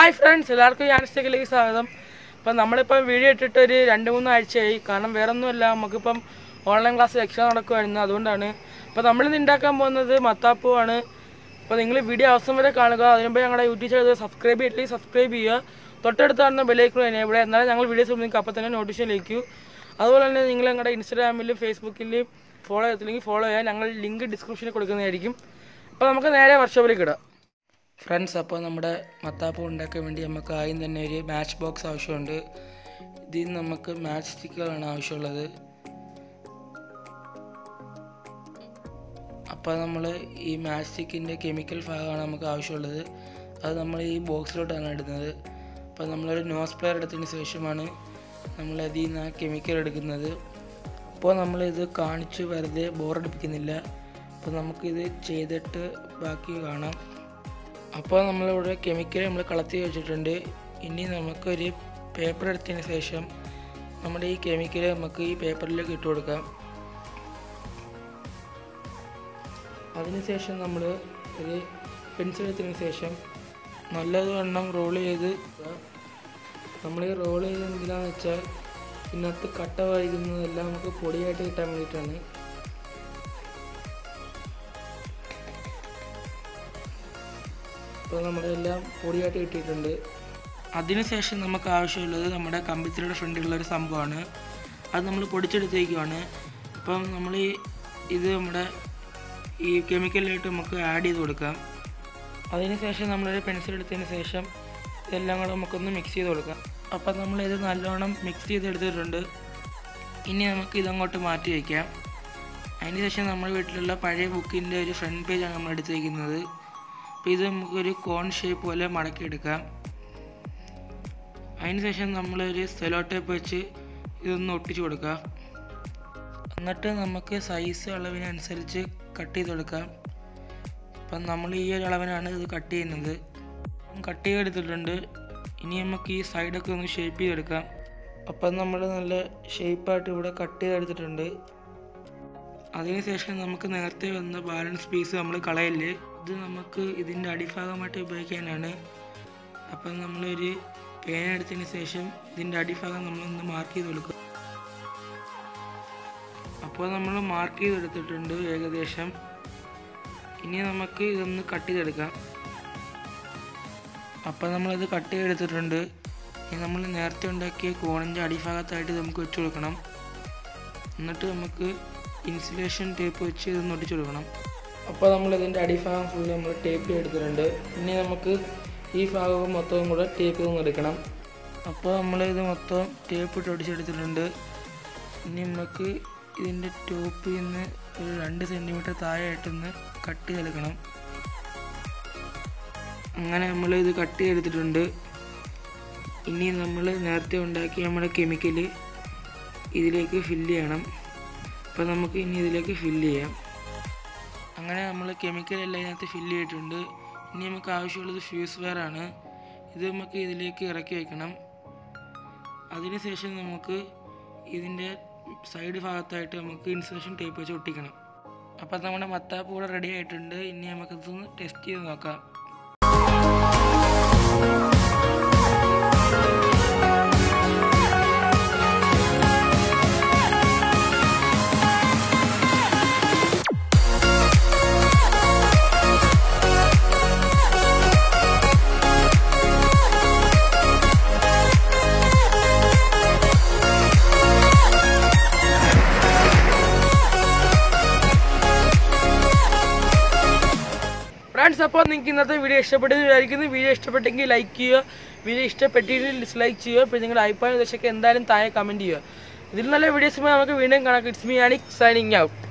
hi friends എല്ലാവർക്കും യാനിസ്റ്റേക്കിലേക്ക് സ്വാഗതം ഇപ്പം നമ്മളിപ്പം വീഡിയോ ഇട്ടിട്ട് ഒരു രണ്ട് മൂന്ന് ആഴ്ചയായി കാരണം വേറെ ഒന്നുമല്ല നമുക്കിപ്പം ഓൺലൈൻ ക്ലാസ് എക്സാം നടക്കുമായിരുന്നു അതുകൊണ്ടാണ് അപ്പോൾ നമ്മളിന്ന് ഉണ്ടാക്കാൻ പോകുന്നത് മത്താപ്പൂ ആണ് അപ്പോൾ നിങ്ങൾ വീഡിയോ അവസാനം വരെ കാണുക അതിനുമ്പോൾ ഞങ്ങളുടെ യൂട്യൂബ് ചാനൽ സബ്സ്ക്രൈബ് ചെയ്തിട്ട് സബ്സ്ക്രൈബ് ചെയ്യുക തൊട്ടടുത്ത് കാണുന്ന ബെലൈക്കൺ തന്നെ ഇവിടെ എന്നാലും ഞങ്ങൾ വീഡിയോസ് നിങ്ങൾക്ക് അപ്പോൾ തന്നെ നോട്ടിഫിക്കേഷൻ ലഭിക്കൂ അതുപോലെ തന്നെ നിങ്ങൾ ഞങ്ങളുടെ ഇൻസ്റ്റാഗ്രാമിലും ഫേസ്ബുക്കിലും ഫോളോ ചെയ്തില്ലെങ്കിൽ ഫോളോ ചെയ്യാൻ ഞങ്ങൾ ലിങ്ക് ഡിസ്ക്രിപ്ഷനിൽ കൊടുക്കുന്നതായിരിക്കും അപ്പോൾ നമുക്ക് നേരെ വർക്ക്ഷോപ്പിലേക്ക് ഇടാം ഫ്രണ്ട്സ് അപ്പോൾ നമ്മുടെ മത്താപ്പ് ഉണ്ടാക്കാൻ വേണ്ടി നമുക്ക് ആദ്യം തന്നെ ഒരു മാച്ച് ബോക്സ് ആവശ്യമുണ്ട് ഇതിൽ നമുക്ക് മാച്ച് സ്റ്റിക്കുകളാണ് ആവശ്യമുള്ളത് അപ്പോൾ നമ്മൾ ഈ മാച്ച് സ്റ്റിക്കിൻ്റെ കെമിക്കൽ ഭാഗമാണ് നമുക്ക് ആവശ്യമുള്ളത് അത് നമ്മൾ ഈ ബോക്സിലോട്ടാണ് ഇടുന്നത് അപ്പോൾ നമ്മളൊരു നോസ് പ്ലെയർ എടുത്തതിന് ശേഷമാണ് നമ്മൾ അതിൽ നിന്ന് ആ കെമിക്കൽ എടുക്കുന്നത് അപ്പോൾ നമ്മളിത് കാണിച്ച് വെറുതെ ബോറടിപ്പിക്കുന്നില്ല അപ്പോൾ നമുക്കിത് ചെയ്തിട്ട് ബാക്കി കാണാം അപ്പോൾ നമ്മളിവിടെ കെമിക്കൽ നമ്മൾ കളത്തി വെച്ചിട്ടുണ്ട് ഇനി നമുക്കൊരു പേപ്പർ എടുത്തതിന് ശേഷം നമ്മുടെ ഈ കെമിക്കൽ നമുക്ക് ഈ പേപ്പറിലേക്ക് ഇട്ട് കൊടുക്കാം അതിനുശേഷം നമ്മൾ ഒരു പെൻസിൽ എടുത്തതിന് ശേഷം നല്ലതുവണ്ണം റോൾ ചെയ്ത് നമ്മൾ ഈ റോൾ ചെയ്ത് എന്തിനാന്ന് വെച്ചാൽ ഇതിനകത്ത് കട്ട വഴിക്കുന്നതെല്ലാം നമുക്ക് പൊടിയായിട്ട് കിട്ടാൻ വേണ്ടിയിട്ടാണ് ഇപ്പോൾ നമ്മുടെ എല്ലാം പൊടിയായിട്ട് കിട്ടിയിട്ടുണ്ട് അതിനുശേഷം നമുക്ക് ആവശ്യമുള്ളത് നമ്മുടെ കമ്പിത്തിരിയുടെ ഫ്രണ്ടിലുള്ള ഒരു സംഭവമാണ് അത് നമ്മൾ പൊടിച്ചെടുത്തേക്കുവാണ് അപ്പം നമ്മൾ ഈ ഇത് നമ്മുടെ ഈ കെമിക്കലായിട്ട് നമുക്ക് ആഡ് ചെയ്ത് കൊടുക്കാം അതിനുശേഷം നമ്മളൊരു പെൻസിൽ എടുത്തതിന് ശേഷം ഇതെല്ലാം കൂടെ നമുക്കൊന്ന് മിക്സ് ചെയ്ത് കൊടുക്കാം അപ്പം നമ്മളിത് നല്ലോണം മിക്സ് ചെയ്തെടുത്തിട്ടുണ്ട് ഇനി നമുക്ക് ഇതങ്ങോട്ട് മാറ്റി വയ്ക്കാം അതിനുശേഷം നമ്മുടെ വീട്ടിലുള്ള പഴയ ബുക്കിൻ്റെ ഒരു ഫ്രണ്ട് പേജാണ് നമ്മൾ എടുത്ത് വയ്ക്കുന്നത് അപ്പോൾ ഇത് നമുക്കൊരു കോൺ ഷേപ്പ് പോലെ മടക്കിയെടുക്കാം അതിനുശേഷം നമ്മളൊരു സെലോ ടേപ്പ് വെച്ച് ഇതൊന്ന് ഒട്ടിച്ചു കൊടുക്കാം എന്നിട്ട് നമുക്ക് സൈസ് അളവിനനുസരിച്ച് കട്ട് ചെയ്ത് കൊടുക്കാം അപ്പം നമ്മൾ ഈ ഒരു അളവിനാണ് ഇത് കട്ട് ചെയ്യുന്നത് കട്ട് ചെയ്തെടുത്തിട്ടുണ്ട് ഇനി നമുക്ക് ഈ സൈഡൊക്കെ ഒന്ന് ഷേപ്പ് ചെയ്തെടുക്കാം അപ്പം നമ്മൾ നല്ല ഷേപ്പായിട്ട് ഇവിടെ കട്ട് ചെയ്തെടുത്തിട്ടുണ്ട് അതിനുശേഷം നമുക്ക് നേരത്തെ വന്ന ബാലൻസ് പീസ് നമ്മൾ കളയല് ഇത് നമുക്ക് ഇതിൻ്റെ അടിഭാഗമായിട്ട് ഉപയോഗിക്കാനാണ് അപ്പം നമ്മളൊരു പേന എടുത്തതിന് ശേഷം ഇതിൻ്റെ അടിഭാഗം നമ്മളൊന്ന് മാർക്ക് ചെയ്ത് കൊടുക്കും അപ്പോൾ നമ്മൾ മാർക്ക് ചെയ്തെടുത്തിട്ടുണ്ട് ഏകദേശം ഇനി നമുക്ക് ഇതൊന്ന് കട്ട് ചെയ്തെടുക്കാം അപ്പോൾ നമ്മളിത് കട്ട് ചെയ്തെടുത്തിട്ടുണ്ട് ഇനി നമ്മൾ നേരത്തെ ഉണ്ടാക്കിയ കോണിൻ്റെ അടിഭാഗത്തായിട്ട് ഇത് നമുക്ക് വെച്ച് കൊടുക്കണം എന്നിട്ട് നമുക്ക് ഇൻസുലേഷൻ ടേപ്പ് വെച്ച് ഇതൊന്ന് ഒട്ടിച്ചു കൊടുക്കണം അപ്പോൾ നമ്മൾ ഇതിൻ്റെ അടിഭാഗം ഫുള്ള് നമ്മൾ ടേപ്പ് എടുത്തിട്ടുണ്ട് ഇനി നമുക്ക് ഈ ഭാഗവും മൊത്തവും കൂടെ ടേപ്പ് ചെയ്ത് എടുക്കണം അപ്പോൾ നമ്മൾ ഇത് മൊത്തം ടേപ്പ് ഇട്ട് ഒടിച്ചെടുത്തിട്ടുണ്ട് ഇനി നമുക്ക് ഇതിൻ്റെ ടോപ്പിൽ നിന്ന് ഒരു രണ്ട് സെൻറ്റിമീറ്റർ താഴെയായിട്ടൊന്ന് കട്ട് ചെയ്തെടുക്കണം അങ്ങനെ നമ്മൾ ഇത് കട്ട് ചെയ്തെടുത്തിട്ടുണ്ട് ഇനി നമ്മൾ നേരത്തെ ഉണ്ടാക്കിയ നമ്മുടെ കെമിക്കൽ ഇതിലേക്ക് ഫില്ല് ചെയ്യണം അപ്പോൾ നമുക്ക് ഇനി ഇതിലേക്ക് ഫില്ല് ചെയ്യാം അങ്ങനെ നമ്മൾ കെമിക്കൽ എല്ലാം ഇതിനകത്ത് ഫില്ല് ചെയ്തിട്ടുണ്ട് ഇനി നമുക്ക് ആവശ്യമുള്ളത് ഫ്യൂസ് വെയർ ആണ് ഇത് നമുക്ക് ഇതിലേക്ക് ഇറക്കി വെക്കണം അതിനുശേഷം നമുക്ക് ഇതിൻ്റെ സൈഡ് ഭാഗത്തായിട്ട് നമുക്ക് ഇൻസുലേഷൻ ടേപ്പ് വെച്ച് ഒട്ടിക്കണം അപ്പോൾ നമ്മുടെ മത്താപ്പ് കൂടെ റെഡി ആയിട്ടുണ്ട് ഇനി നമുക്കിതൊന്ന് ടെസ്റ്റ് ചെയ്ത് നോക്കാം ഫ്രണ്ട്സ് അപ്പോൾ നിങ്ങൾക്ക് ഇന്നത്തെ വീഡിയോ ഇഷ്ടപ്പെട്ടെന്ന് വിചാരിക്കുന്നു വീഡിയോ ഇഷ്ടപ്പെട്ടെങ്കിൽ ലൈക്ക് ചെയ്യുക വീഡിയോ ഇഷ്ടപ്പെട്ടില്ലെങ്കിൽ ഡിസ്ലൈക്ക് ചെയ്യുക പിന്നെ നിങ്ങളുടെ അഭിപ്രായം നിർദ്ദേശമൊക്കെ എന്തായാലും താഴെ കമൻറ്റ് ചെയ്യുക ഇതിൽ നല്ല വീഡിയോസുമായി നമുക്ക് വീണ്ടും കാണാം it's me Anik signing out